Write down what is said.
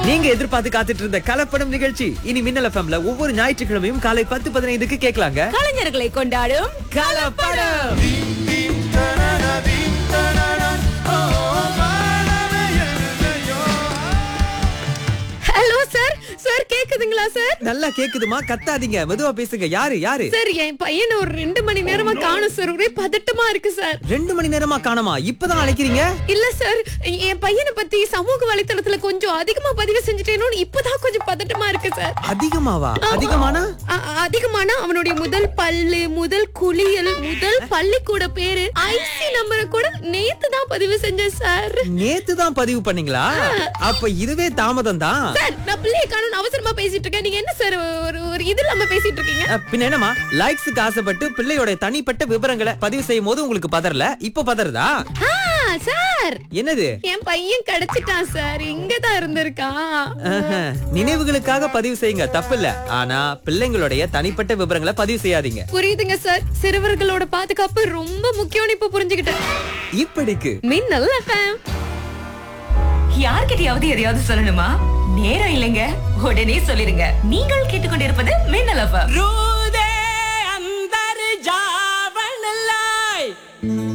நீங்க எதிர்பார்த்து காத்துட்டு இருந்த கலப்படம் நிகழ்ச்சி இனி மின்னல் எஃப்எம்ல ஒவ்வொரு ஞாயிற்றுக்கிழமையும் காலை பத்து பதினைந்துக்கு கேட்கலாங்க கலைஞர்களை கொண்டாடும் கலப்படம் ஹலோ சார் சார் கேக்குதுங்களா சார் நல்லா கேக்குதுமா கத்தாதீங்க மெதுவா பேசுங்க யாரு யாரு சார் என் பையனை ஒரு ரெண்டு மணி நேரமா காணும் சார் ஒரே பதட்டமா இருக்கு சார் ரெண்டு மணி நேரமா காணோமா இப்பதான் அழைக்கிறீங்க இல்ல சார் என் பையனை பத்தி சமூக வலைத்தளத்துல கொஞ்சம் அதிகமா பதிவு செஞ்சுட்டேனோன்னு இப்பதான் கொஞ்சம் பதட்டமா இருக்கு சார் அதிகமாவா அதிகமானா அ- அதிகமான அவனுடைய முதல் பல்லு முதல் குளியல் முதல் பள்ளிக்கூட பேரு ஐசி நம்பரை கூட நேத்து தான் பதிவு செஞ்சேன் சார் நேத்து தான் பதிவு பண்ணீங்களா அப்ப இதுவே தாமதம் தான் சார் நான் பிள்ளைய காணும் அவசரமா பேசிட்டு இருக்கேன் நீங்க என்ன சார் ஒரு ஒரு இது இல்லாம பேசிட்டு இருக்கீங்க அஹ், பின்ன என்னமா லைக்ஸுக்கு ஆசைப்பட்டு பிள்ளையோட தனிப்பட்ட விவரங்களை பதிவு செய்யும் போது உங்களுக்கு பதறல இப்ப பதறதா ஆ, சார் என்னது என் பையன் கிடைச்சிட்டான் சார் இங்கதான் இருந்திருக்கான் ஆஹா, நினைவுகளுக்காக பதிவு செய்யுங்க தப்பில்ல ஆனா பிள்ளைங்களுடைய தனிப்பட்ட விவரங்களை பதிவு செய்யாதீங்க புரியுதுங்க சார் சிறுவர்களோட பாதுகாப்பு ரொம்ப முக்கியம்னு இப்ப புரிஞ்சுக்கிட்டேன் இப்படிக்கு மின்னல் எஃப்எம் யார்கிட்டயாவது எதையாவது சொல்லணுமா நேரம் இல்லைங்க உடனே சொல்லிருங்க நீங்கள் கேட்டுக்கொண்டிருப்பது மின்னல் எஃப்எம் रूदे अंदर जावन लाए